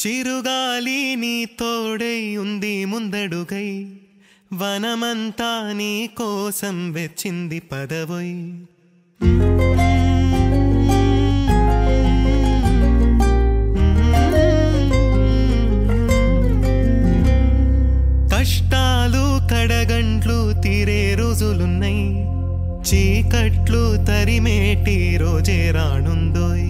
చిరుగాలి నీ తోడై ఉంది ముందడుగై వనమంతా నీ కోసం వెచ్చింది పదవై కష్టాలు కడగంట్లు తీరే రోజులున్నాయి చీకట్లు తరిమేటి రోజే రానుందోయ్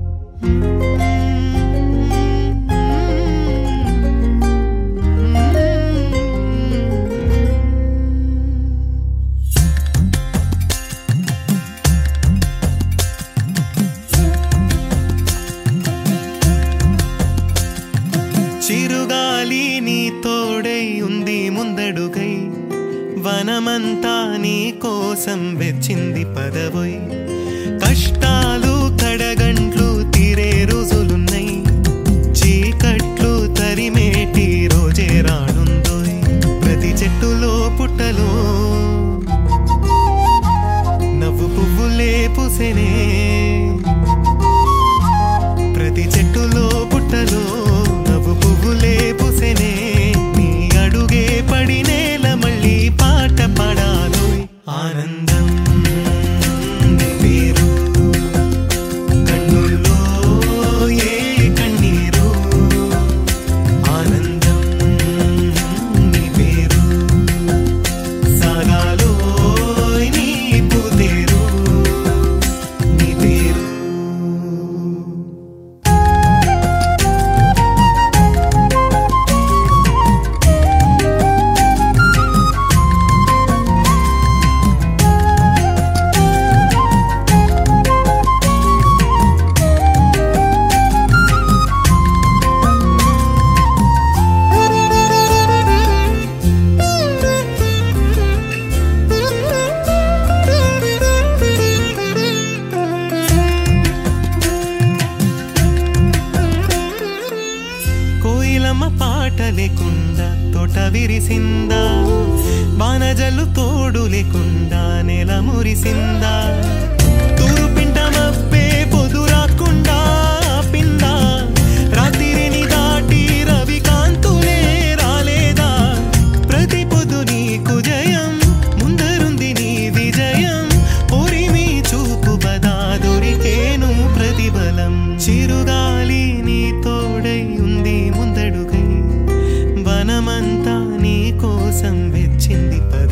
చిరుగాలి నీ తోడై ఉంది ముందడుగై వనమంతా నీ కోసం వెచ్చింది పదవై కష్టాలు కడగంట్లు తీరే రోజులున్నాయి చీకట్లు తరిమేటి రోజే రానుందోయ్ ప్రతి చెట్టులో పుట్టలో నవ్వు పువ్వులే పూసెనే ప్రతి చెట్టులో పుట్టలో నవ్వు పువ్వులే పూసెనే నీ అడుగే పడి నేల మళ్ళీ పాట పాడాలో ఆనందం నీ పేరు కన్నుల్లో ఏ కన్నీరు ఆనందం నీ పేరు సాగాలో నీ పూతేరు నీ పేరు కోయిలమ్మ పాట లేకుండా తోట విరిసిందా వానజల్లు తోడు లేకుండా నెల మురిసిందా తూరుపింట మబ్బే పొదు రాకుండా పిందా రాత్రిని దాటి రవి కాంతులే రాలేదా ప్రతి పొద్దు నీకు జయం ముందరుంది నీ విజయం పొరిమి చూపు బదా దొరికేను ప్రతిఫలం చిరుగాలి నీ తోడై ఉంది ముందడుగై వనమంతా నీ కోసం వెచ్చింది పద